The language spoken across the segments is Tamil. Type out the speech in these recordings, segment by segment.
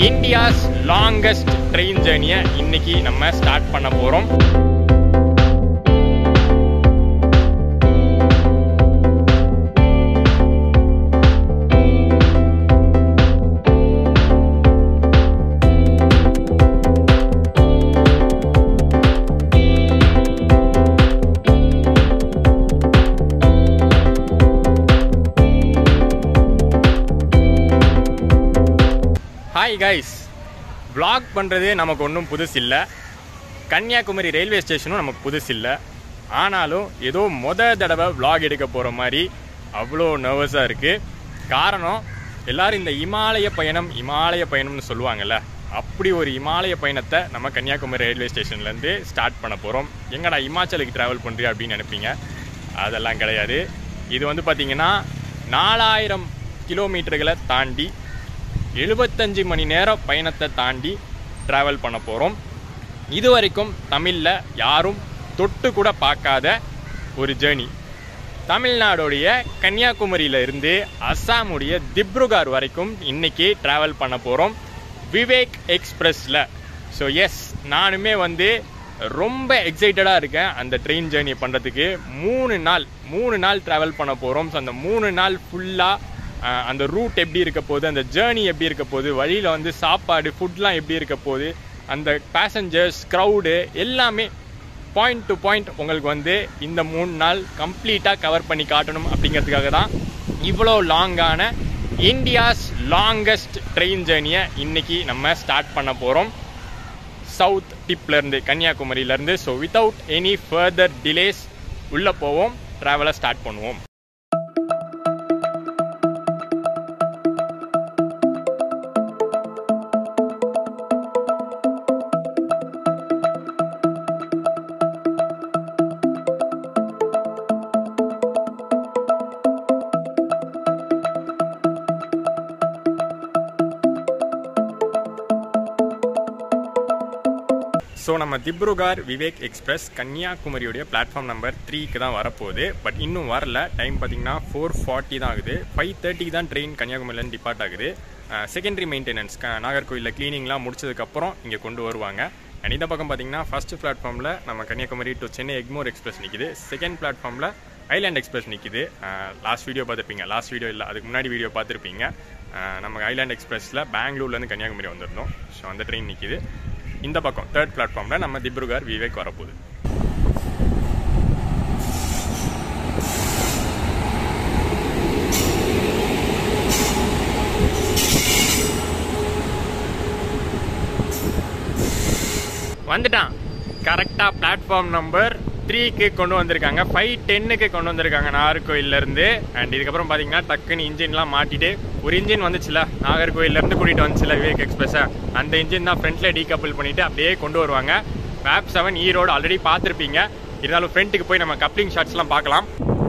இந்தியாஸ் லாங்கஸ்ட் ட்ரெயின் ஜேர்னியை இன்னைக்கு நம்ம ஸ்டார்ட் பண்ண போகிறோம் ஹாய் கைஸ் vlog பண்ணுறது நமக்கு ஒன்றும் புதுசு இல்லை கன்னியாகுமரி ரயில்வே ஸ்டேஷனும் நமக்கு புதுசு இல்லை ஆனாலும் ஏதோ மொத தடவை vlog எடுக்க போகிற மாதிரி அவ்வளோ நர்வஸாக இருக்குது காரணம் எல்லாரும் இந்த இமாலய பயணம் இமாலய பயணம்னு சொல்லுவாங்கல்ல அப்படி ஒரு இமாலய பயணத்தை நம்ம கன்னியாகுமரி ரயில்வே ஸ்டேஷன்லேருந்து ஸ்டார்ட் பண்ண போகிறோம் எங்கடா இமாச்சலுக்கு ட்ராவல் பண்ணுறியா அப்படின்னு நினைப்பீங்க அதெல்லாம் கிடையாது இது வந்து பார்த்திங்கன்னா நாலாயிரம் கிலோமீட்டர்களை தாண்டி எழுபத்தஞ்சு மணி நேரம் பயணத்தை தாண்டி ட்ராவல் பண்ண போகிறோம் இது வரைக்கும் தமிழில் யாரும் தொட்டு கூட பார்க்காத ஒரு ஜேர்னி தமிழ்நாடுடைய கன்னியாகுமரியில இருந்து அஸ்ஸாமுடைய திப்ருகார் வரைக்கும் இன்னைக்கு ட்ராவல் பண்ண போகிறோம் விவேக் எக்ஸ்பிரஸில் ஸோ எஸ் நானுமே வந்து ரொம்ப எக்ஸைட்டடாக இருக்கேன் அந்த ட்ரெயின் ஜேர்னி பண்ணுறதுக்கு மூணு நாள் மூணு நாள் ட்ராவல் பண்ண போகிறோம் ஸோ அந்த மூணு நாள் ஃபுல்லாக ஆஹ் அந்த ரூட் எப்படி இருக்க போகுது அந்த ஜேர்னி எப்படி இருக்க போகுது வழியில் வந்து சாப்பாடு ஃபுட்லாம் எப்படி இருக்க போகுது அந்த பேசஞ்சர்ஸ் க்ரௌடு எல்லாமே பாயிண்ட் டு பாயிண்ட் உங்களுக்கு வந்து இந்த மூணு நாள் கம்ப்ளீட்டாக கவர் பண்ணி காட்டணும் அப்படிங்கிறதுக்காக தான் இவ்வளோ லாங்கான இந்தியாஸ் லாங்கஸ்ட் ட்ரெயின் ஜேர்னியை இன்னைக்கு நம்ம ஸ்டார்ட் பண்ண போகிறோம் சவுத் டிப்லேருந்து கன்னியாகுமரியிலேருந்து so without any further delays உள்ளே போவோம் ட்ராவலை ஸ்டார்ட் பண்ணுவோம் ஸோ நம்ம திப்ருகார் விவேக் எக்ஸ்பிரஸ் கன்னியாகுமரியுடைய பிளாட்ஃபார்ம் நம்பர் த்ரீக்கு தான் வரப்போகுது பட் இன்னும் வரல டைம் பார்த்தீங்கன்னா ஃபோர் ஃபார்ட்டி தான் ஆகுது ஃபைவ் தேர்ட்டிக்கு தான் ட்ரெயின் கன்னியாகுமரியிலேருந்து டிபார்ட் ஆகுது செகண்டரி மெயின்டெனன்ஸ் நாகர்கோயிலில் க்ளீனிங்லாம் முடிச்சதுக்கப்புறம் இங்கே கொண்டு வருவாங்க அண்ட் இந்த பக்கம் பார்த்தீங்கன்னா ஃபர்ஸ்ட் பிளாட்ஃபார்மில் நம்ம கன்னியாகுமரி டு சென்னை எக்மோர் எக்ஸ்பிரஸ் நிற்கிது செகண்ட் பிளாட்ஃபார்மில் ஐலாண்ட் எக்ஸ்பிரஸ் நிற்கிது லாஸ்ட் வீடியோ பார்த்துருப்பீங்க லாஸ்ட் வீடியோ இல்லை அதுக்கு முன்னாடி வீடியோ பார்த்துருப்பீங்க அஹ் நம்ம ஐலாண்ட் எக்ஸ்பிரஸில் பெங்களூர்லேருந்து கன்னியாகுமரி வந்திருந்தோம் ஸோ அந்த ட்ரெயின் நிற்கிது இந்த பக்கம் தேர்ட் பிளாட்ஃபார்மில் நம்ம திப்ருகார் விவேக் வரப்போகுது வந்துட்டான் கரெக்டாக பிளாட்ஃபார்ம் நம்பர் த்ரீக்கு கொண்டு வந்திருக்காங்க ஃபைவ் டென்னுக்கு கொண்டு வந்திருக்காங்க நாகர்கோயிலேருந்து அண்ட் இதுக்கப்புறம் பார்த்தீங்கன்னா டக்குன்னு இன்ஜின்லாம் மாட்டிட்டு ஒரு இன்ஜின் வந்துச்சுல நாகர்கோயிலேருந்து கூட்டிகிட்டு வந்துச்சுல விவேக் எக்ஸ்பிரஸை அந்த இன்ஜின் தான் ஃப்ரண்ட்டில் டீகப்பிள் பண்ணிவிட்டு அப்படியே கொண்டு வருவாங்க வேப் செவன் ஈரோடு ஆல்ரெடி பார்த்துருப்பீங்க இருந்தாலும் ஃப்ரண்ட்டுக்கு போய் நம்ம கப்ளிங் ஷாட்ஸ்லாம் பார்க்கலாம்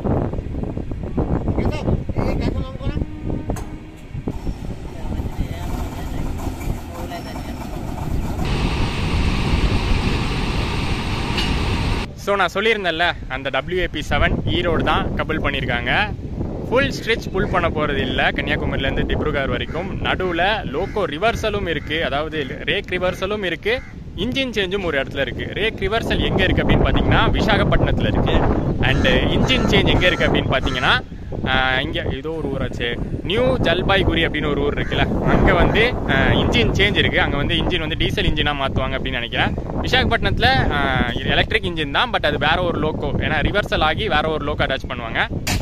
ஸோ நான் சொல்லியிருந்தேன்ல அந்த WAP செவன் ஈரோடு தான் கபிள் பண்ணியிருக்காங்க ஃபுல் ஸ்ட்ரெச் புல் பண்ண போகிறது இல்லை கன்னியாகுமரியிலேருந்து திப்ருகார் வரைக்கும் நடுவில் லோக்கோ ரிவர்சலும் இருக்குது அதாவது ரேக் ரிவர்சலும் இருக்குது இன்ஜின் சேஞ்சும் ஒரு இடத்துல இருக்குது ரேக் ரிவர்சல் எங்கே இருக்குது அப்படின்னு பார்த்தீங்கன்னா விசாகப்பட்டினத்தில் இருக்குது அண்டு இன்ஜின் சேஞ்ச் எங்கே இருக்குது அப்படின்னு பார்த்தீங்கன்னா இங்கே ஏதோ ஒரு ஊராச்சு நியூ ஜல்பாய்குரி அப்படின்னு ஒரு ஊர் இருக்குல்ல அங்கே வந்து இன்ஜின் சேஞ்ச் இருக்குது அங்கே வந்து இன்ஜின் வந்து டீசல் இன்ஜினாக மாற்றுவாங்க அப்படின்னு நினைக்கிறேன் விசாகப்பட்டினத்தில் எலக்ட்ரிக் இன்ஜின் தான் பட் அது வேற ஒரு லோக்கோ ஏன்னா ரிவர்சல் ஆகி வேற ஒரு லோக்கோ அட்டாச் பண்ணுவாங்க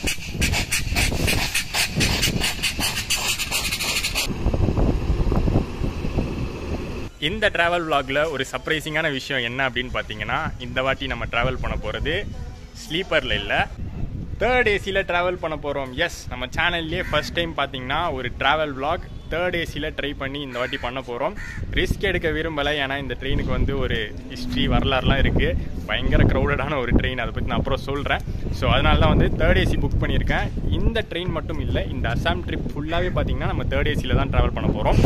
இந்த ட்ராவல் vlogல ஒரு சர்ப்ரைசிங்கான விஷயம் என்ன அப்படின்னு பார்த்தீங்கன்னா இந்த வாட்டி நம்ம ட்ராவல் பண்ண போகிறது ஸ்லீப்பரில் இல்லை தேர்ட் ஏசியில் ட்ராவல் பண்ண போகிறோம் எஸ் நம்ம சேனல்லே ஃபர்ஸ்ட் டைம் பார்த்தீங்கன்னா ஒரு ட்ராவல் vlog தேர்ட் ஏசியில் ட்ரை பண்ணி இந்த வாட்டி பண்ண போகிறோம் ரிஸ்க் எடுக்க விரும்பலை ஏன்னா இந்த ட்ரெயினுக்கு வந்து ஒரு ஹிஸ்ட்ரி வரலாறுலாம் இருக்குது பயங்கர க்ரௌடடான ஒரு ட்ரெயின் அதை பற்றி நான் அப்புறம் சொல்கிறேன் ஸோ அதனால தான் வந்து தேர்ட் ஏசி புக் பண்ணியிருக்கேன் இந்த ட்ரெயின் மட்டும் இல்லை இந்த அசாம் ட்ரிப் ஃபுல்லாகவே பார்த்தீங்கன்னா நம்ம தேர்ட் ஏசியில் தான் ட்ராவல் பண்ண போகிறோம்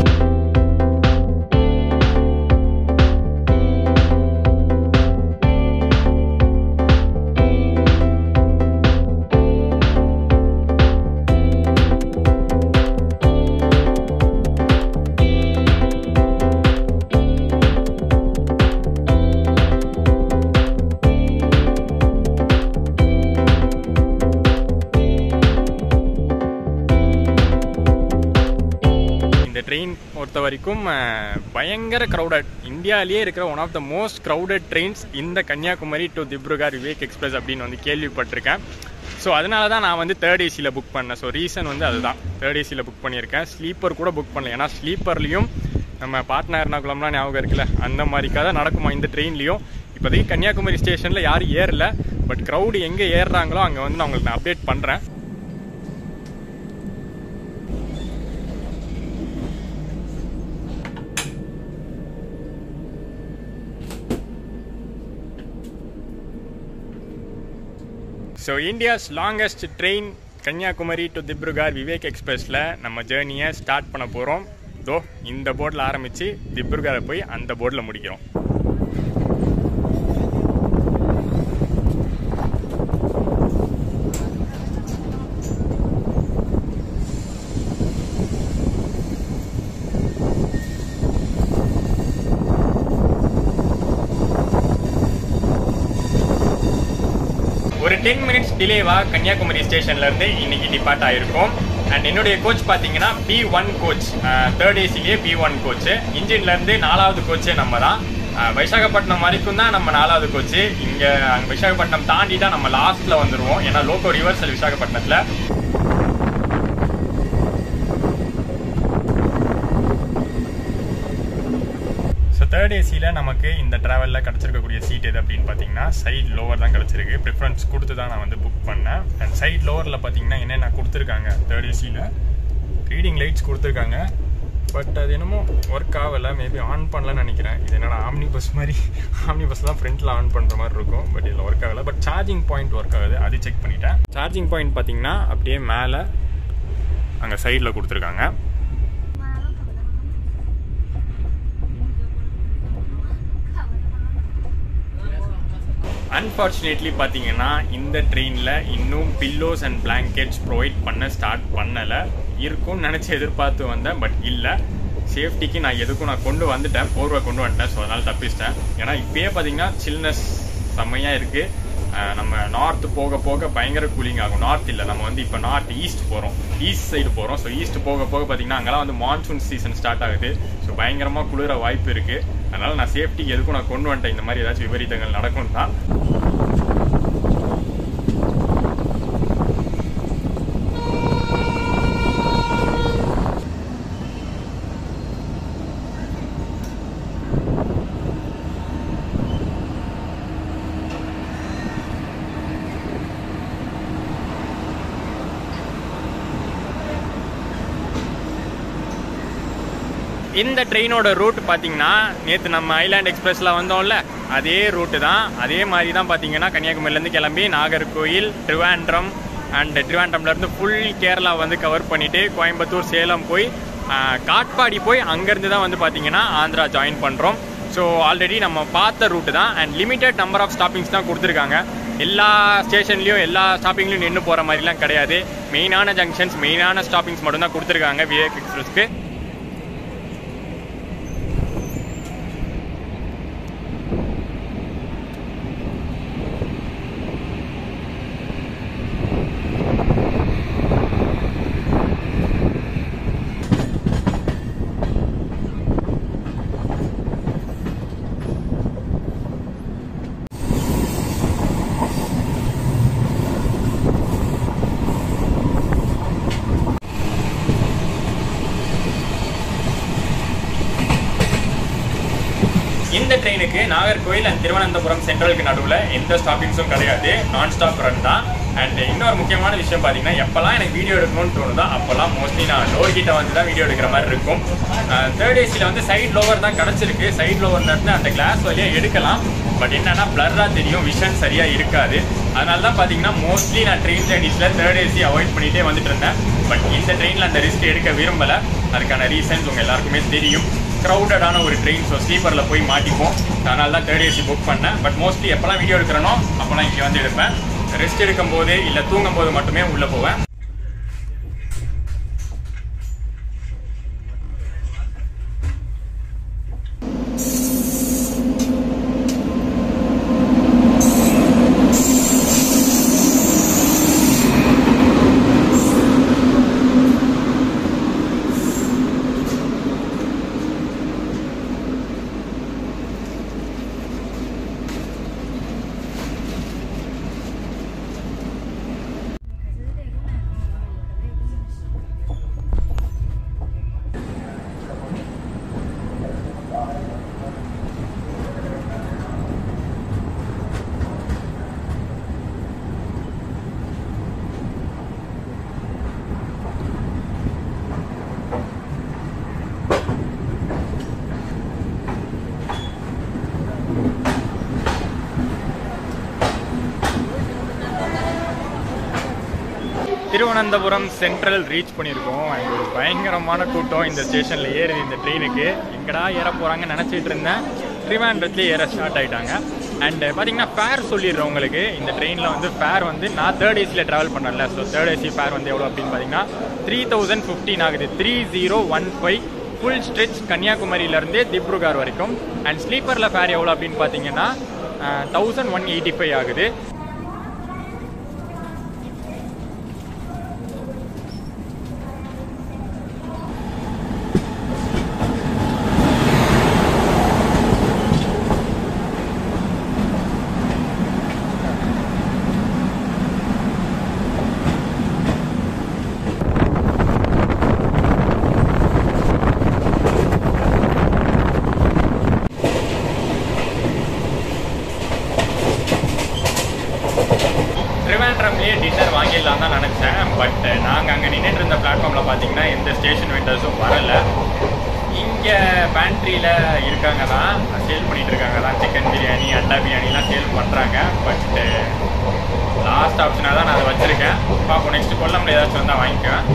பொறுத்த வரைக்கும் அஹ், பயங்கர க்ரௌடட் இந்தியாவிலேயே இருக்கிற one of the most crowded trains இந்த கன்னியாகுமரி டு திப்ருகர் விவேக் எக்ஸ்பிரஸ் அப்படின்னு வந்து கேள்விப்பட்டிருக்கேன் ஸோ அதனால தான் நான் வந்து தேர்ட் ஏசியில் புக் பண்ணேன் ஸோ ரீசன் வந்து அதுதான் தேர்ட் ஏசியில் புக் பண்ணியிருக்கேன் ஸ்லீப்பர் கூட புக் பண்ணல ஏன்னா ஸ்லீப்பர்லேயும் நம்ம பாட்னா எர்ணாகுளம்லாம் ஞாபகம் இருக்குல்ல அந்த மாதிரி கதை நடக்குமா இந்த ட்ரெயின்லேயும் இப்போதைக்கு கன்னியாகுமரி ஸ்டேஷனில் யாரும் ஏறல பட் க்ரௌடு எங்கே ஏறுறாங்களோ அங்கே வந்து நான் உங்களுக்கு நான் அப்டேட் பண்ணுறேன் so India's longest train Kanyakumari to Dibrugarh Vivek எக்ஸ்பிரஸில் நம்ம ஜேர்னியை ஸ்டார்ட் பண்ண போகிறோம் தோ இந்த போர்டில் ஆரம்பித்து திப்ருகாரை போய் அந்த போர்டில் முடிக்கிறோம் ஒரு டென் மினிட்ஸ் டிலேவா கன்னியாகுமரி ஸ்டேஷன்ல இருந்து இன்னைக்கு டிபார்ட் ஆயிருக்கும் அண்ட் என்னுடைய கோச் பார்த்தீங்கன்னா பி ஒன் கோச் தேர்ட் ஏசிலேயே பி ஒன் கோச் இன்ஜின்ல இருந்து நாலாவது கோச்சே நம்ம தான் அஹ், விசாகப்பட்டினம் வரைக்கும் தான் நம்ம நாலாவது கோச்சு இங்க அங்க விசாகப்பட்டினம் தாண்டி தான் நம்ம லாஸ்ட்ல வந்துருவோம் ஏன்னா லோக்கோ ரிவர்சல் விசாகப்பட்டினத்துல ஸோ தேர்ட் ஏசியில் நமக்கு இந்த ட்ராவலில் கிடச்சிருக்கக்கூடிய சீட் எது அப்படின்னு பார்த்தீங்கன்னா சைட் லோவர் தான் கிடச்சிருக்கு ப்ரிஃபரன்ஸ் கொடுத்து தான் நான் வந்து புக் பண்ணேன் அண்ட் சைட் லோவரில் பார்த்தீங்கன்னா என்னென்ன கொடுத்துருக்காங்க தேர்ட் ஏசியில் ரீடிங் லைட்ஸ் கொடுத்துருக்காங்க பட் அது என்னமோ ஒர்க் ஆகலை மேபி ஆன் பண்ணலன்னு நினைக்கிறேன் இது என்னடா ஆம்னி பஸ் மாதிரி ஆம்னி பஸ் தான் ஃப்ரண்ட்டில் ஆன் பண்ணுற மாதிரி இருக்கும் பட் இதில் ஒர்க் ஆகலை பட் சார்ஜிங் பாயிண்ட் ஒர்க் ஆகுது அது செக் பண்ணிட்டேன் சார்ஜிங் பாயிண்ட் பார்த்தீங்கன்னா அப்படியே மேலே அங்கே சைடில் கொடுத்துருக்காங்க அன்ஃபார்ச்சுனேட்லி பார்த்தீங்கன்னா இந்த ட்ரெயினில் இன்னும் பில்லோஸ் அண்ட் பிளாங்கெட்ஸ் ப்ரொவைட் பண்ண ஸ்டார்ட் பண்ணலை இருக்கும்னு நினச்சி எதிர்பார்த்து வந்தேன் பட் இல்லை சேஃப்டிக்கு நான் எதுக்கும் நான் கொண்டு வந்துட்டேன் போர்வை கொண்டு வந்துட்டேன் ஸோ அதனால் தப்பிச்சிட்டேன் ஏன்னா இப்பயே பார்த்தீங்கன்னா சில்னஸ் செம்மையாக இருக்குது நம்ம நார்த் போக போக பயங்கர கூலிங் ஆகும் நார்த் இல்லை நம்ம வந்து இப்போ நார்த் ஈஸ்ட் போகிறோம் ஈஸ்ட் சைடு போகிறோம் ஸோ ஈஸ்ட் போக போக பார்த்தீங்கன்னா அங்கெல்லாம் வந்து மான்சூன் சீசன் ஸ்டார்ட் ஆகுது ஸோ பயங்கரமாக குளிர வாய்ப்பு இருக்குது அதனால் நான் சேஃப்டிக்கு எதுக்கும் நான் கொண்டு வந்துட்டேன் இந்த மாதிரி ஏதாச்சும் விபரீதங்கள் நடக்கும் தான் இந்த ட்ரெயினோட ரூட் பார்த்தீங்கன்னா நேற்று நம்ம ஐலாண்ட் எக்ஸ்பிரஸில் வந்தோம்ல அதே ரூட்டு தான் அதே மாதிரி தான் பார்த்தீங்கன்னா கன்னியாகுமரியிலேருந்து கிளம்பி நாகர்கோயில் ட்ரிவாண்ட்ரம் அண்ட் ட்ரிவாண்ட்ரம்லேருந்து ஃபுல் கேரளா வந்து கவர் பண்ணிவிட்டு கோயம்புத்தூர் சேலம் போய் ஆஹ், காட்பாடி போய் அங்கேருந்து தான் வந்து பார்த்தீங்கன்னா ஆந்திரா ஜாயின் பண்ணுறோம் ஸோ ஆல்ரெடி நம்ம பார்த்த ரூட்டு தான் and limited number of stoppings தான் கொடுத்துருக்காங்க எல்லா ஸ்டேஷன்லேயும் எல்லா ஸ்டாப்பிங்லையும் நின்று போகிற மாதிரிலாம் கிடையாது மெயினான ஜங்ஷன்ஸ் மெயினான ஸ்டாப்பிங்ஸ் மட்டும் தான் கொடுத்துருக்காங்க விவேக் எக்ஸ்பிரஸ்க்கு இந்த ட்ரெயினுக்கு நாகர்கோயில் அண்ட் திருவனந்தபுரம் சென்ட்ரலுக்கு நடுவில் எந்த ஸ்டாப்பிங்ஸும் கிடையாது நான் ஸ்டாப் ரன் தான் அண்ட் இன்னொரு முக்கியமான விஷயம் பார்த்தீங்கன்னா எப்போல்லாம் எனக்கு வீடியோ எடுக்கணும்னு தோணுதோ அப்போல்லாம் மோஸ்ட்லி நான் டோர் கிட்ட வந்து தான் வீடியோ எடுக்கிற மாதிரி இருக்கும் தேர்ட் ஏசியில் வந்து சைட் லோவர் தான் கிடச்சிருக்கு சைட் லோவர்ல இருந்து அந்த கிளாஸ் வழியாக எடுக்கலாம் பட் என்னன்னா பிளர்ராக தெரியும் விஷன் சரியாக இருக்காது அதனால தான் பார்த்தீங்கன்னா மோஸ்ட்லி நான் ட்ரெயின் ஜேர்னிஸில் தேர்ட் ஏசி அவாய்ட் பண்ணிகிட்டே வந்துட்டு இருந்தேன் பட் இந்த ட்ரெயினில் அந்த ரிஸ்க் எடுக்க விரும்பலை அதுக்கான ரீசன்ஸ் உங்கள் எல்லாருக்குமே தெரியும் க்ரௌடடான ஒரு ட்ரெயின் ஸோ ஸ்லீப்பரில் போய் மாட்டிப்போம் அதனால தான் தேர்ட் ஏசி புக் பண்ணேன் பட் மோஸ்ட்லி எப்போல்லாம் வீடியோ எடுக்கிறனோ அப்போல்லாம் இங்கே வந்து எடுப்பேன் ரெஸ்ட் எடுக்கும் போது இல்லை தூங்கும் போது மட்டுமே உள்ளே போவேன் திருவனந்தபுரம் சென்ட்ரல் ரீச் பண்ணியிருக்கோம் அண்ட் ஒரு பயங்கரமான கூட்டம் இந்த ஸ்டேஷனில் ஏறுது இந்த ட்ரெயினுக்கு எங்கடா ஏற போகிறாங்கன்னு நினச்சிட்டு இருந்தேன் ட்ரிவாண்ட்ரத்துலேயே ஏற ஸ்டார்ட் ஆகிட்டாங்க அண்ட் பார்த்தீங்கன்னா ஃபேர் சொல்லிடுறேன் உங்களுக்கு இந்த ட்ரெயினில் வந்து ஃபேர் வந்து நான் தேர்ட் ஏசியில் ட்ராவல் பண்ணல ஸோ தேர்ட் ஏசி ஃபேர் வந்து எவ்வளோ அப்படின்னு பார்த்தீங்கன்னா த்ரீ தௌசண்ட் ஃபிஃப்டீன் ஆகுது three zero one five full stretch கன்னியாகுமரியிலேருந்து திப்ருகார் வரைக்கும் அண்ட் ஸ்லீப்பரில் ஃபேர் எவ்வளோ அப்படின்னு பார்த்தீங்கன்னா தௌசண்ட் ஒன் எயிட்டி ஃபைவ் ஆகுது ட்ரிவாண்ட்ரம்லேயே டின்னர் வாங்கிடலாம் தான் நினச்சேன் பட் நாங்கள் அங்கே நின்றுட்டு இருந்த பிளாட்ஃபார்மில் பார்த்தீங்கன்னா எந்த ஸ்டேஷன் வெண்டர்ஸும் வரல இங்கே பேண்ட்ரியில் இருக்காங்க தான் சேல் பண்ணிட்டு இருக்காங்க தான் சிக்கன் பிரியாணி அண்டா பிரியாணிலாம் சேல் பண்ணுறாங்க பட் லாஸ்ட் ஆப்ஷனாக தான் நான் அதை வச்சுருக்கேன் பார்ப்போம் நெக்ஸ்ட் கொல்லம்ல ஏதாச்சும் வந்தால் வாங்கிக்குவேன்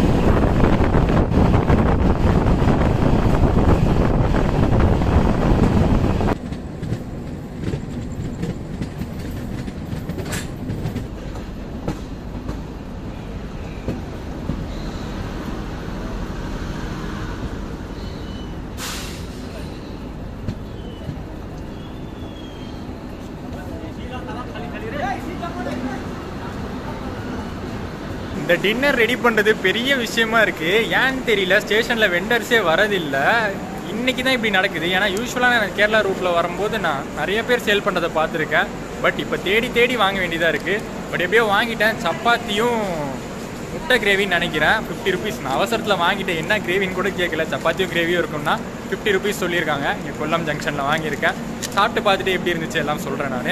இந்த டின்னர் ரெடி பண்ணுறது பெரிய விஷயமா இருக்கு ஏன்னு தெரியல ஸ்டேஷனில் வெண்டர்ஸே வரதில்லை இன்னைக்கு தான் இப்படி நடக்குது ஏன்னா யூஸ்வலாக நான் கேரளா ரூட்டில் வரும்போது நான் நிறைய பேர் சேல் பண்ணுறதை பார்த்துருக்கேன் பட் இப்போ தேடி தேடி வாங்க வேண்டியதாக இருக்குது பட் எப்படியோ வாங்கிட்டேன் சப்பாத்தியும் முட்டை கிரேவின்னு நினைக்கிறேன் ஃபிஃப்டி ருபீஸ் நான் அவசரத்தில் வாங்கிட்டேன் என்ன கிரேவின்னு கூட கேட்கல சப்பாத்தியும் கிரேவியும் இருக்கும்னா ஃபிஃப்டி ருபீஸ் சொல்லியிருக்காங்க இங்கே கொல்லம் ஜங்ஷனில் வாங்கியிருக்கேன் சாப்பிட்டு பார்த்துட்டு எப்படி இருந்துச்சு எல்லாம் சொல்கிறேன் நான்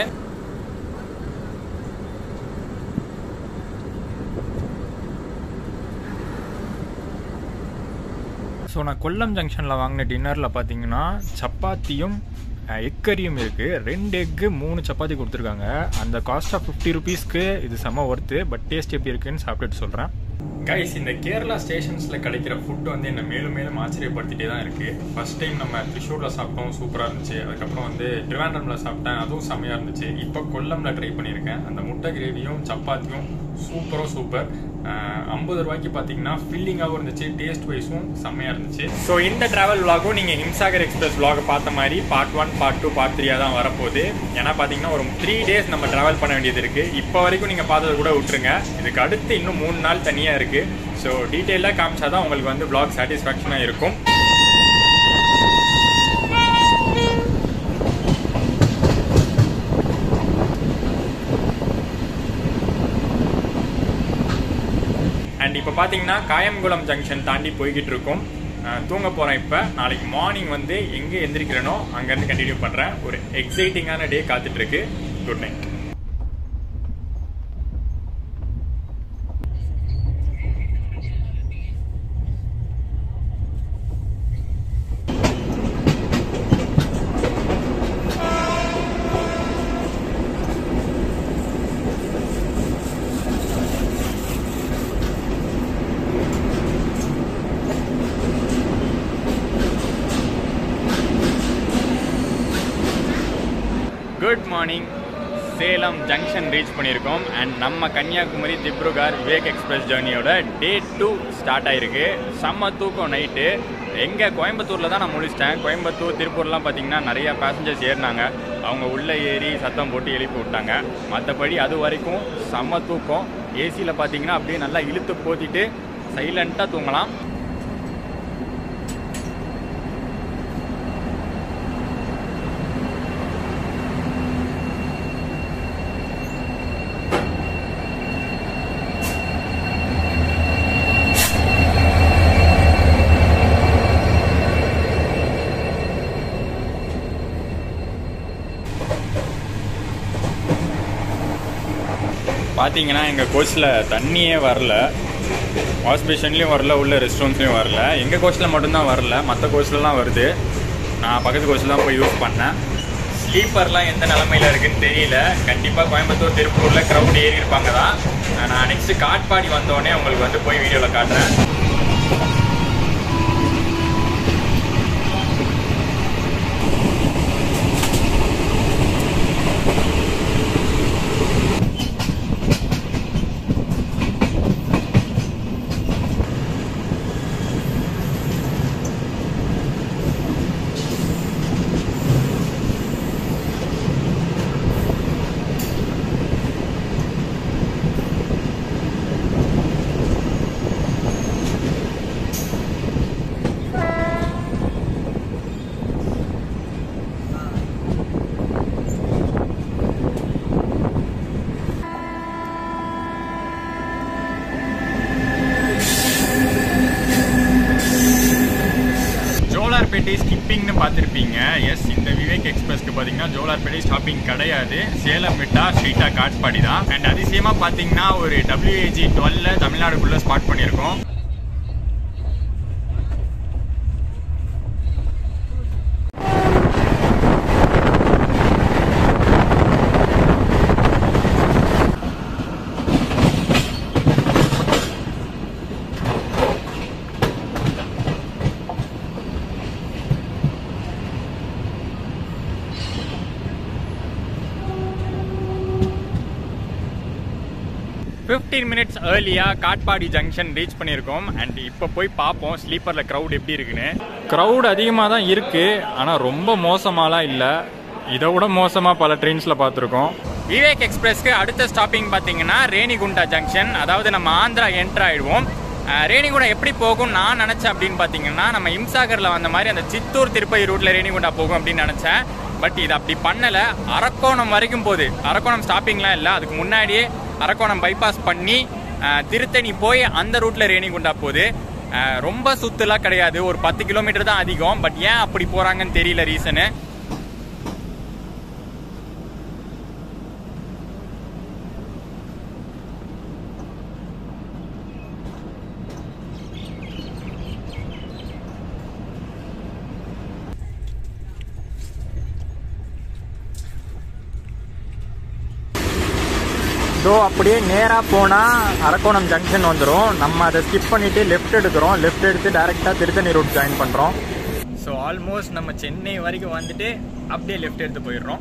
ஸோ நான் கொல்லம் ஜங்ஷனில் வாங்கின டின்னரில் பார்த்தீங்கன்னா சப்பாத்தியும் எக் கறியும் இருக்குது ரெண்டு எக்கு மூணு சப்பாத்தி கொடுத்துருக்காங்க அந்த காஸ்ட் ஆஃப் ஃபிஃப்டி ருபீஸ்க்கு இது செம்ம ஒர்த்து பட் டேஸ்ட் எப்படி இருக்குன்னு சாப்பிட்டுட்டு சொல்கிறேன் கைஸ் இந்த கேரளா ஸ்டேஷன்ஸில் கிடைக்கிற ஃபுட் வந்து என்னை மேலும் மேலும் ஆச்சரியப்படுத்திட்டே தான் இருக்குது ஃபர்ஸ்ட் டைம் நம்ம த்ரிஷூரில் சாப்பிட்டோம் சூப்பராக இருந்துச்சு அதுக்கப்புறம் வந்து ட்ரிவாண்ட்ரமில் சாப்பிட்டேன் அதுவும் செம்மையாக இருந்துச்சு இப்போ கொல்லமில் ட்ரை பண்ணியிருக்கேன் அந்த முட்டை கிரேவியும் சப்பாத்தியும் சூப்பரோ சூப்பர் ஐம்பது ரூபாய்க்கு பார்த்தீங்கன்னா ஃபில்லிங்காகவும் இருந்துச்சு டேஸ்ட் வைஸும் செம்மையாக இருந்துச்சு ஸோ இந்த ட்ராவல் விலாகும் நீங்கள் ஹிம்சாகர் எக்ஸ்பிரஸ் விலாக பார்த்த மாதிரி part one part two part த்ரீயாக தான் வரப்போகுது ஏன்னா பார்த்தீங்கன்னா ஒரு த்ரீ டேஸ் நம்ம ட்ராவல் பண்ண வேண்டியது இருக்குது இப்போ வரைக்கும் நீங்கள் பார்த்தது கூட விட்டுருங்க இதுக்கு அடுத்து இன்னும் மூணு நாள் தனியாக இருக்குது ஸோ டீட்டெயிலாக காமிச்சா தான் உங்களுக்கு வந்து விலாக் சாட்டிஸ்ஃபேக்ஷனாக இருக்கும் அண்ட் இப்போ பார்த்தீங்கன்னா காயம்குளம் ஜங்ஷன் தாண்டி போய்கிட்டு இருக்கோம் அஹ் தூங்க போகிறேன் இப்போ நாளைக்கு மார்னிங் வந்து எங்கே எந்திரிக்கிறேனோ அங்கேருந்து கண்டினியூ பண்ணுறேன் ஒரு எக்ஸைட்டிங்கான டே காத்துட்ருக்கு good night good morning Salem junction reach பண்ணியிருக்கோம் அண்ட் நம்ம கன்னியாகுமரி திப்ருகார் விவேக் எக்ஸ்பிரஸ் ஜேர்னியோட டே டூ ஸ்டார்ட் ஆயிருக்கு செம்ம தூக்கம் நைட்டு எங்கே கோயம்புத்தூரில் தான் நான் முடிச்சிட்டேன் கோயம்புத்தூர் திருப்பூர்லாம் பார்த்தீங்கன்னா நிறையா பேசஞ்சர்ஸ் ஏறினாங்க அவங்க உள்ளே ஏறி சத்தம் போட்டு எழுப்பி விட்டாங்க மற்றபடி அது வரைக்கும் செம்ம தூக்கம் ஏசியில் பார்த்தீங்கன்னா அப்படியே நல்லா இழுத்து போத்திட்டு சைலண்ட்டாக தூங்கலாம் பார்த்தீங்கன்னா எங்கள் கோச்சில் தண்ணியே வரல வாஷ் பேஷன்லேயும் வரல உள்ள ரெஸ்ட் ரூம்ஸ்லேயும் வரல எங்கள் கோச்சில் மட்டும்தான் வரல மற்ற கோச்சிலலாம் வருது நான் பக்கத்து கோச்சில் தான் போய் யூஸ் பண்ணேன் ஸ்லீப்பர்லாம் எந்த நிலமையில இருக்குன்னு தெரியல கண்டிப்பாக கோயம்புத்தூர் திருப்பூரில் க்ரௌட் ஏறி இருப்பாங்க தான் நான் நெக்ஸ்ட் காட்பாடி வந்தோடனே உங்களுக்கு வந்து போய் வீடியோவில் காட்டுறேன் ஜோலார்பேட்டை ஸ்கிப்பிங்னு பார்த்துருப்பீங்க எஸ் இந்த விவேக் எக்ஸ்பிரஸ்க்கு பார்த்தீங்கன்னா ஜோலார்பேட்டை ஸ்டாப்பிங் கிடையாது சேலம் விட்டா ஸ்ட்ரீட்டாக காட்பாடி தான் அண்ட் அதிசயமாக பார்த்தீங்கன்னா ஒரு டபிள்யூஏஜி டுவெல்ல தமிழ்நாடுக்குள்ளே ஸ்பாட் பண்ணியிருக்கோம் ஃபிஃப்டீன் மினிட்ஸ் ஏர்லியாக காட்பாடி ஜங்ஷன் ரீச் பண்ணியிருக்கோம் அண்ட் இப்போ போய் பார்ப்போம் ஸ்லீப்பரில் க்ரௌட் எப்படி இருக்குன்னு க்ரௌட் அதிகமாக தான் இருக்குது ஆனால் ரொம்ப மோசமாலாம் இல்லை இதை விட மோசமாக பல ட்ரெயின்ஸில் பார்த்துருக்கோம் விவேக் எக்ஸ்பிரஸ்க்கு அடுத்த ஸ்டாப்பிங் பார்த்தீங்கன்னா ரேணிகுண்டா ஜங்ஷன் அதாவது நம்ம ஆந்திரா என்டர் ஆயிடுவோம் அஹ் ரேணிகுண்டா எப்படி போகும் நான் நினச்சேன் அப்படின்னு பார்த்தீங்கன்னா நம்ம இம்சாகரில் வந்த மாதிரி அந்த சித்தூர் திருப்பதி ரூட்டில் ரேணிகுண்டா போகும் அப்படின்னு நினச்சேன் பட் இது அப்படி பண்ணலை அரக்கோணம் வரைக்கும் போகுது அரக்கோணம் ஸ்டாப்பிங்லாம் இல்லை அதுக்கு முன்னாடியே அரக்கோணம் பைபாஸ் பண்ணி அஹ், திருத்தணி போய் அந்த ரூட்டில் ரேணிகுண்டா போகுது அஹ், ரொம்ப சுத்துலாம் கிடையாது ஒரு பத்து கிலோமீட்டர் தான் அதிகம் பட் ஏன் அப்படி போகிறாங்கன்னு தெரியல ரீசனு ஸோ அப்படியே நேராக போனால் அரக்கோணம் ஜங்ஷன் வந்துடும் நம்ம அதை ஸ்கிப் பண்ணிவிட்டு லெஃப்ட் எடுக்கிறோம் லெஃப்ட் எடுத்து டேரெக்டாக திருத்தணி ரூட் ஜாயின் பண்ணுறோம் ஸோ ஆல்மோஸ்ட் நம்ம சென்னை வரைக்கும் வந்துட்டு அப்படியே லெஃப்ட் எடுத்து போயிடுறோம்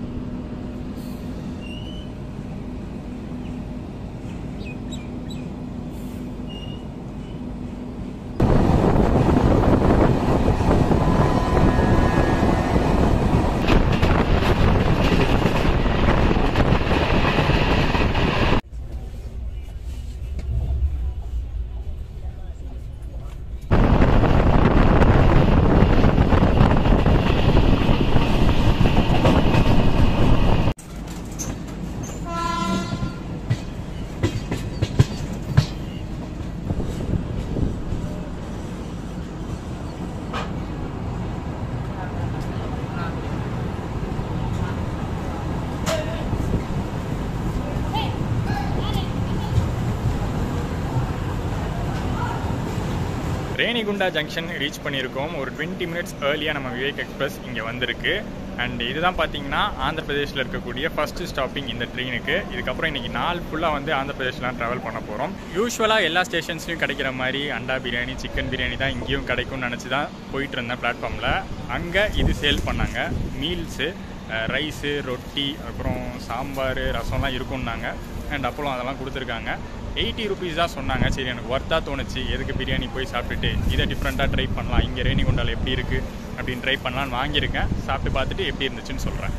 ரேணிகுண்டா ஜங்ஷன் ரீச் பண்ணியிருக்கோம் ஒரு டுவெண்ட்டி மினிட்ஸ் ஏர்லியாக நம்ம விவேக் எக்ஸ்பிரஸ் இங்கே வந்திருக்கு அண்ட் இதுதான் பார்த்தீங்கன்னா ஆந்திர பிரதேஷில் இருக்கக்கூடிய ஃபர்ஸ்ட் ஸ்டாப்பிங் இந்த ட்ரெயினுக்கு இதுக்கப்புறம் இன்னைக்கு நாள் ஃபுல்லாக வந்து ஆந்திர பிரதேஷ்லாம் ட்ராவல் பண்ண போகிறோம் யூஸ்வலாக எல்லா ஸ்டேஷன்ஸ்லையும் கிடைக்கிற மாதிரி அண்டா பிரியாணி சிக்கன் பிரியாணி தான் இங்கேயும் கிடைக்கும்னு நினச்சி தான் போயிட்டு இருந்தேன் பிளாட்ஃபார்மில் அங்கே இது சேல் பண்ணாங்க மீல்ஸு ரைஸு ரொட்டி அப்புறம் சாம்பார் ரசம்லாம் இருக்கும்னாங்க அண்ட் அப்பளம் அதெல்லாம் கொடுத்துருக்காங்க எயிட்டி ருபீஸ் தான் சொன்னாங்க சரி எனக்கு ஒர்த்தாக தோணுச்சு எதுக்கு பிரியாணி போய் சாப்பிட்டுட்டு இதை டிஃப்ரெண்ட்டாக ட்ரை பண்ணலாம் இங்கே ரேணிகுண்டாவில் எப்படி இருக்குது அப்படின்னு ட்ரை பண்ணலான்னு வாங்கியிருக்கேன் சாப்பிட்டு பார்த்துட்டு எப்படி இருந்துச்சுன்னு சொல்கிறேன்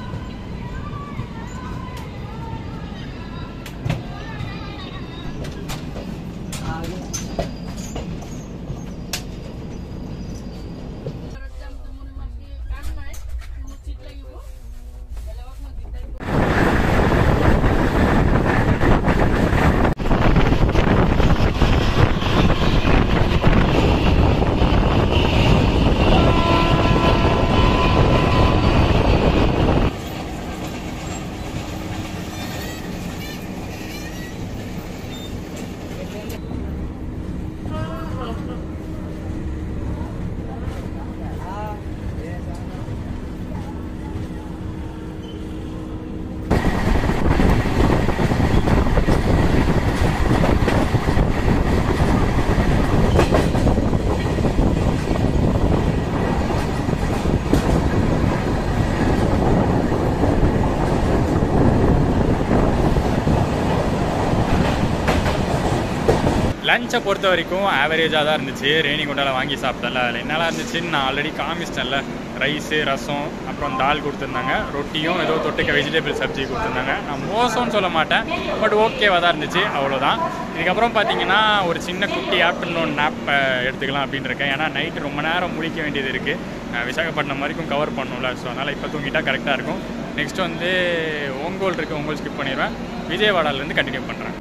jam temen masih kan naik masjid lagi bu lewat masjid lagi bu so லஞ்சை பொறுத்த வரைக்கும் ஆவரேஜாக தான் இருந்துச்சு ரேணிகுண்டாவில் வாங்கி சாப்பிட்டல அதில் என்னெல்லாம் இருந்துச்சுன்னு நான் ஆல்ரெடி காமிச்சிட்டேன்ல ரைஸு ரசம் அப்புறம் தால் கொடுத்துருந்தாங்க ரொட்டியும் ஏதோ தொட்டுக்க வெஜிடபிள் சப்ஜி கொடுத்துருந்தாங்க நான் மோசம்னு சொல்ல மாட்டேன் பட் ஓகேவாக தான் இருந்துச்சு அவ்வளோதான் இதுக்கப்புறம் பார்த்தீங்கன்னா ஒரு சின்ன குட்டி ஆஃப்டர்நூன் நாப் எடுத்துக்கலாம் அப்படின்னு இருக்கேன் ஏன்னா நைட்டு ரொம்ப நேரம் முழிக்க வேண்டியது இருக்குது விசாகப்பட்டினம் வரைக்கும் கவர் பண்ணணும்ல ஸோ அதனால் இப்போ தூங்கிட்டா கரெக்டாக இருக்கும் நெக்ஸ்ட் வந்து ஒங்கோல் இருக்குது ஒங்கோல் ஸ்கிப் பண்ணிடுவேன் விஜயவாடாலேருந்து கண்டினியூ பண்ணுறேன்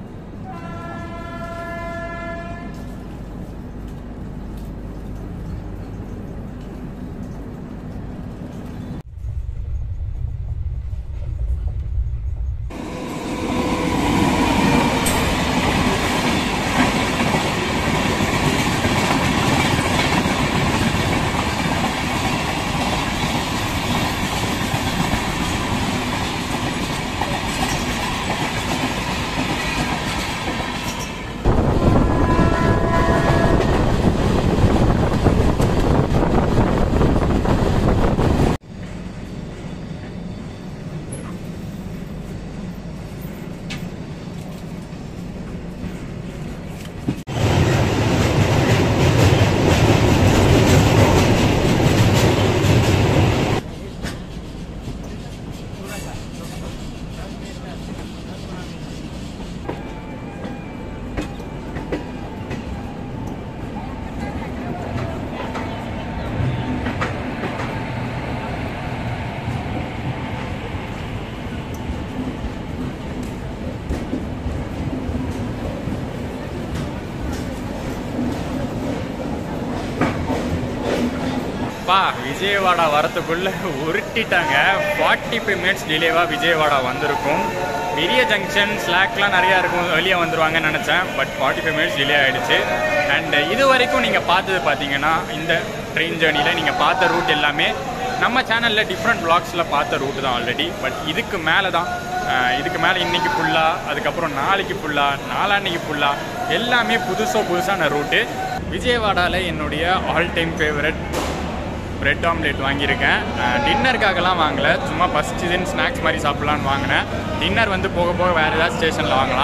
பா விஜயவாடா வரத்துக்குள்ள உருட்டிட்டாங்க ஃபார்ட்டி ஃபைவ் மினிட்ஸ் டிலேவாக விஜயவாடா வந்திருக்கும் பெரிய ஜங்ஷன் ஸ்லாக்லாம் நிறையா இருக்கும் வெளியே வந்துருவாங்கன்னு நினச்சேன் but forty five minutes delay ஆகிடுச்சு அண்ட் இது வரைக்கும் நீங்கள் பார்த்தது பார்த்தீங்கன்னா இந்த ட்ரெயின் ஜேர்னியில் நீங்கள் பார்த்த ரூட் எல்லாமே நம்ம சேனலில் டிஃப்ரெண்ட் பிளாக்ஸில் பார்த்த ரூட் தான் ஆல்ரெடி பட் இதுக்கு மேலே தான் அஹ், இதுக்கு மேலே இன்னைக்கு ஃபுல்லாக அதுக்கப்புறம் நாளைக்கு ஃபுல்லாக நாளான்னைக்கு ஃபுல்லாக எல்லாமே புதுசோ புதுசான ரூட்டு விஜயவாடாவில் என்னுடைய all time favourite bread omelette வாங்கியிருக்கேன் டின்னருக்காகலாம் வாங்கல சும்மா பசிச்சுதுன்னு ஸ்நாக்ஸ் மாதிரி சாப்பிட்லான்னு வாங்கினேன் டின்னர் வந்து போக போக வேறு ஏதாவது ஸ்டேஷனில் வாங்கலாம்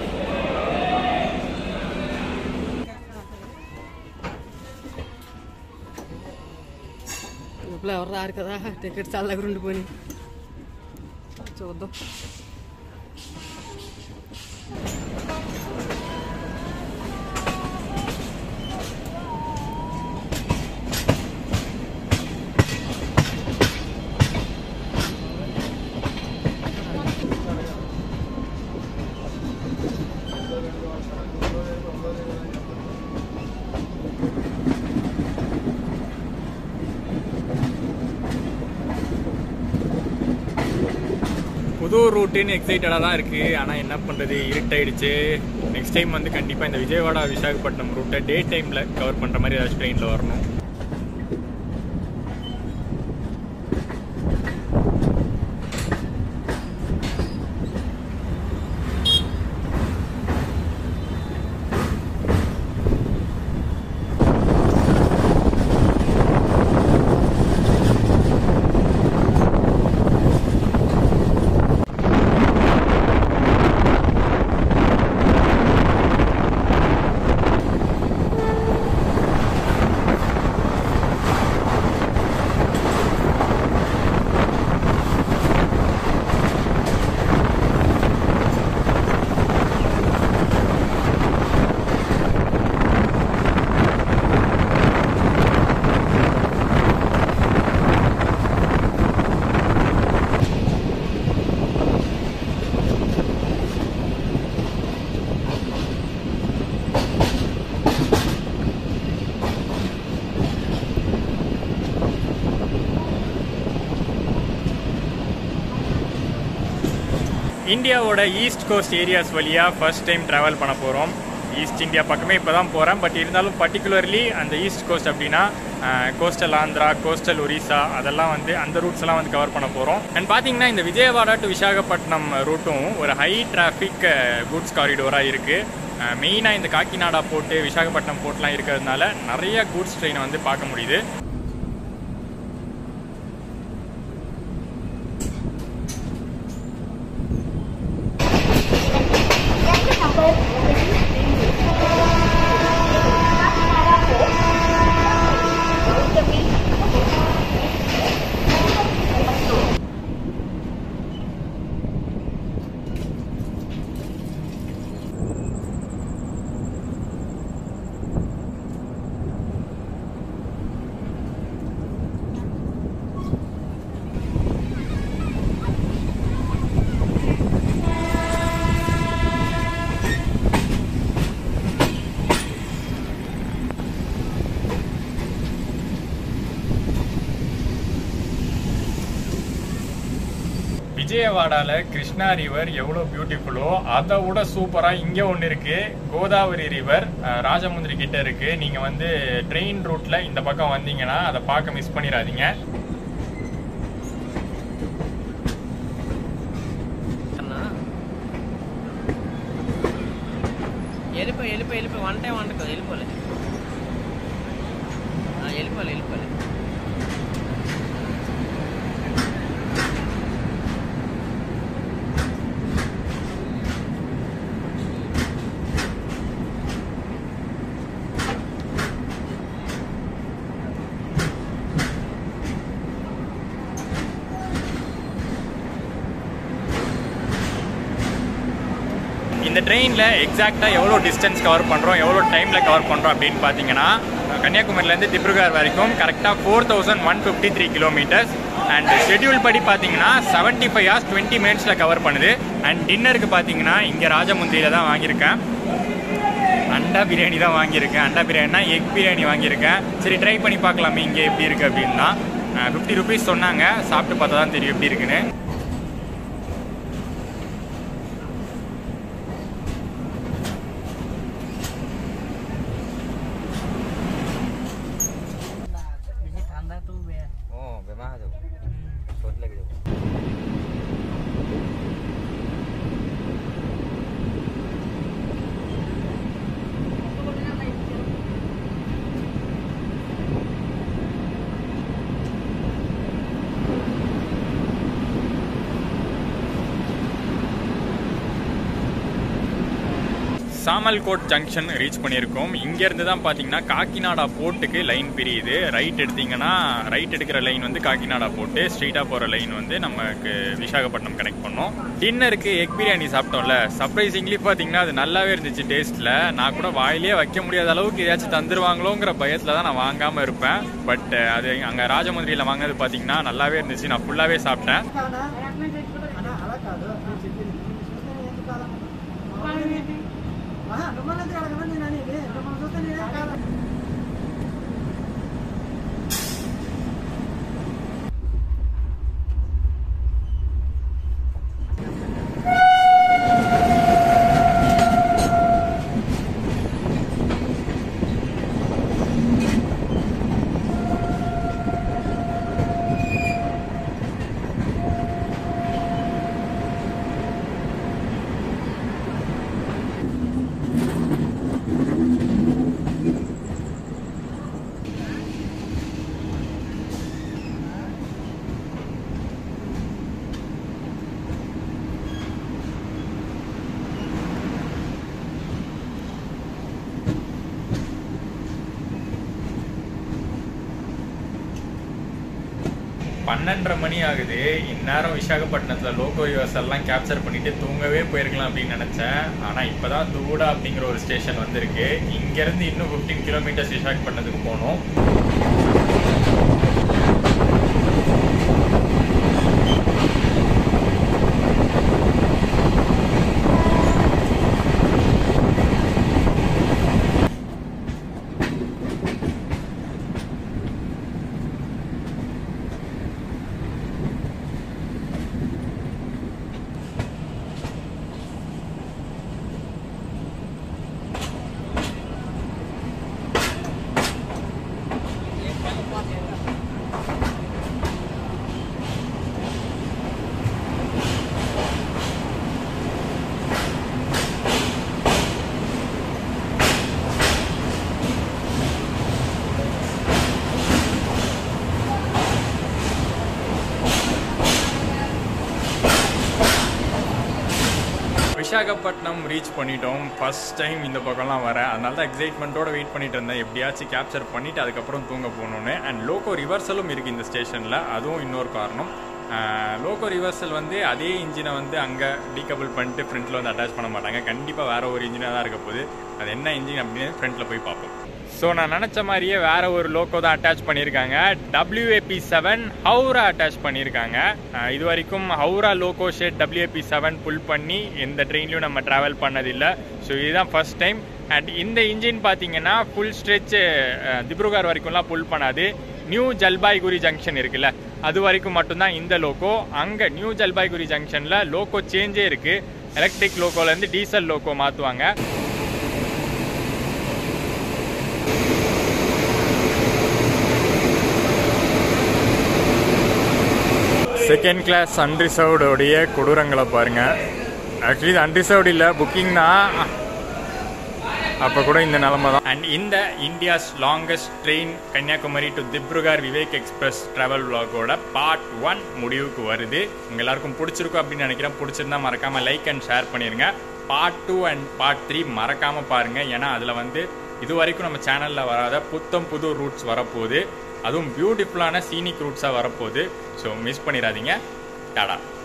లోపల ఎవరు రారు కదా టికెట్ చాలా దగ్గర ఉండిపోయి చూద్దాం புது ரூட்டுன்னு எக்ஸைட்டடாக தான் இருக்குது ஆனால் என்ன பண்ணுறது இருட்டாயிடுச்சு நெக்ஸ்ட் டைம் வந்து கண்டிப்பாக இந்த விஜயவாடா விசாகப்பட்டினம் ரூட்டை டே டைமில் கவர் பண்ணுற மாதிரி ஏதாச்சும் ட்ரெயினில் வரணும் இந்தியாவோட ஈஸ்ட் கோஸ்ட் ஏரியாஸ் வழியாக ஃபர்ஸ்ட் டைம் ட்ராவல் பண்ண போகிறோம் ஈஸ்ட் இந்தியா பக்கமே இப்போ தான் போகிறேன் பட் இருந்தாலும் பர்டிகுலர்லி அந்த ஈஸ்ட் கோஸ்ட் அப்படின்னா கோஸ்டல் ஆந்திரா கோஸ்டல் ஒரிசா அதெல்லாம் வந்து அந்த ரூட்ஸ் எல்லாம் வந்து கவர் பண்ண போகிறோம் அண்ட் பார்த்தீங்கன்னா இந்த விஜயவாடா டு விசாகப்பட்டினம் ரூட்டும் ஒரு ஹை டிராஃபிக் குட்ஸ் காரிடோராக இருக்குது மெயினாக இந்த காக்கிநாடா போட்டு விசாகப்பட்டினம் போர்ட்லாம் இருக்கிறதுனால நிறைய கூட்ஸ் ட்ரெயினை வந்து பார்க்க முடியுது விஜயவாடால கிருஷ்ணா ரிவர் எவ்வளோ பியூட்டிஃபுல்லோ அதை விட சூப்பராக இங்கே ஒன்று இருக்கு கோதாவரி ரிவர் அஹ், ராஜமுந்திரி கிட்ட இருக்கு நீங்க வந்து ட்ரெயின் ரூட்ல இந்த பக்கம் வந்தீங்கன்னா அதை பார்க்க மிஸ் பண்ணிடாதீங்க అన్నా వెళ్ళిపో వెళ్ళిపో వెళ్ళిపో వన్ టైం వంటకం వెళ్ళిపోలే ఆ, వెళ్ళిపోలే వెళ్ళిపోలే இந்த ட்ரெயினில் எக்ஸாக்டாக எவ்வளோ டிஸ்டன்ஸ் கவர் பண்ணுறோம் எவ்வளோ டைமில் கவர் பண்ணுறோம் அப்படின்னு பார்த்தீங்கன்னா கன்னியாகுமரியிலேருந்து திப்ருகார் வரைக்கும் கரெக்டாக four thousand one fifty three kilometres and schedule படி பார்த்தீங்கன்னா செவன்ட்டி ஃபைவ் ஹவர்ஸ் டுவெண்ட்டி மினிட்ஸில் கவர் பண்ணுது அண்ட் டின்னருக்கு பார்த்தீங்கன்னா இங்கே ராஜமுந்திரியில் தான் வாங்கியிருக்கேன் அண்டா பிரியாணி தான் வாங்கியிருக்கேன் அண்டா பிரியாணினா எக் பிரியாணி வாங்கியிருக்கேன் சரி ட்ரை பண்ணி பார்க்கலாமே இங்கே எப்படி இருக்குது அப்படின்னா ஃபிஃப்டி ருபீஸ் சொன்னாங்க சாப்பிட்டு பார்த்தா தான் தெரியும் எப்படி இருக்குன்னு বেশি ঠান্ডা তো বেয়া ও বেমাৰ হৈ যাব চৰ্দি লাগি যাব சாமல்கோட் ஜங்ஷன் ரீச் பண்ணியிருக்கோம் இங்கேருந்து தான் பார்த்தீங்கன்னா காக்கிநாடா போர்ட்டுக்கு லைன் பிரியுது ரைட் எடுத்தீங்கன்னா ரைட் எடுக்கிற லைன் வந்து காக்கிநாடா போட்டு ஸ்ட்ரெயிட்டாக போகிற லைன் வந்து நமக்கு விசாகப்பட்டினம் கனெக்ட் பண்ணோம் டின்னருக்கு எக் பிரியாணி சாப்பிட்டோம்ல சர்ப்ரைசிங்லி பார்த்தீங்கன்னா அது நல்லாவே இருந்துச்சு டேஸ்ட்டில் நான் கூட வாயிலே வைக்க முடியாத அளவுக்கு ஏதாச்சும் தந்துருவாங்களோங்கிற பயத்தில் தான் நான் வாங்காமல் இருப்பேன் பட் அது அங்கே ராஜமந்திரியில் வாங்கினது பார்த்தீங்கன்னா நல்லாவே இருந்துச்சு நான் ஃபுல்லாகவே சாப்பிட்டேன் అలా అలా కాదు నేను చెప్పింది నువ్వు చూస్తే నేను ఎందుకు కాదన్నా? ఆహా, మిమ్మల్ని ఎందుకు అడగను నేను అనేది మిమ్మల్ని చూస్తే నేనేం కాదు பன்னெண்டரை மணி ஆகுது இந்நேரம் விசாகப்பட்டினத்தில் லோகோ யூஎஸ் எல்லாம் கேப்சர் பண்ணிட்டு தூங்கவே போயிருக்கலாம் அப்படின்னு நினச்சேன் ஆனால் இப்போ தான் தூடா அப்படிங்கிற ஒரு ஸ்டேஷன் வந்திருக்கு இங்கேருந்து இன்னும் ஃபிஃப்டீன் கிலோமீட்டர்ஸ் விசாகப்பட்டினத்துக்கு போகணும் விசாகப்பட்டினம் ரீச் பண்ணிட்டோம் ஃபர்ஸ்ட் டைம் இந்த பக்கம்லாம் வரேன் அதனால தான் எக்ஸைட்மெண்ட்டோட வெயிட் பண்ணிட்டு இருந்தேன் எப்படியாச்சும் கேப்சர் பண்ணிட்டு அதுக்கப்புறம் தூங்க போகணுன்னு அண்ட் லோகோ ரிவர்சலும் இருக்குது இந்த ஸ்டேஷனில் அதுவும் இன்னொரு காரணம் லோகோ ரிவர்சல் வந்து அதே இன்ஜினை வந்து அங்கே டீகபிள் பண்ணிட்டு ஃப்ரண்ட்டில் வந்து அட்டாச் பண்ண மாட்டாங்க கண்டிப்பாக வேற ஒரு இன்ஜினாக தான் இருக்க போகுது அது என்ன இன்ஜின் அப்படின்னு ஃப்ரண்ட்டில் போய் பார்ப்போம் ஸோ நான் நினச்ச மாதிரியே வேற ஒரு லோக்கோ தான் அட்டாச் பண்ணியிருக்காங்க WAP செவன் ஹவுரா அட்டாச் பண்ணியிருக்காங்க அஹ் இது வரைக்கும் Howrah loco shed WAP seven pull பண்ணி எந்த ட்ரெயின்லையும் நம்ம ட்ராவல் பண்ணதில்லை ஸோ இதுதான் ஃபர்ஸ்ட் டைம் அண்ட் இந்த இன்ஜின் பார்த்தீங்கன்னா ஃபுல் ஸ்ட்ரெச் திப்ருகார் வரைக்கும்லாம் புல் பண்ணாது நியூ ஜல்பாய்குரி ஜங்ஷன் இருக்குல்ல அது வரைக்கும் மட்டும்தான் இந்த லோக்கோ அங்கே நியூ ஜல்பாய்குரி ஜங்ஷனில் லோக்கோ சேஞ்சே இருக்கு எலக்ட்ரிக் லோக்கோலேருந்து டீசல் லோக்கோ மாற்றுவாங்க செகண்ட் கிளாஸ் அன்ரிசர்வ்டோடைய கொடூரங்களை பாருங்க ஆக்சுவலி இது அன்ரிசர்வ்டு இல்லை புக்கிங் தான் அப்போ கூட இந்த நிலமை தான் அண்ட் இந்த India's longest train Kanyakumari to Dibrugarh Vivek express travel vlogோட பார்ட் ஒன் முடிவுக்கு வருது உங்க எல்லாருக்கும் பிடிச்சிருக்கும் அப்படின்னு நினைக்கிறேன் பிடிச்சிருந்தா மறக்காம லைக் அண்ட் ஷேர் பண்ணிருங்க part two and part three மறக்காம பாருங்க ஏன்னா அதில் வந்து இது வரைக்கும் நம்ம சேனலில் வராத புத்தம் புது ரூட்ஸ் வரப்போகுது அதுவும் பியூட்டிஃபுல்லான சீனிக் ரூட்ஸாக வரப்போகுது ஸோ மிஸ் பண்ணிடாதீங்க டாடா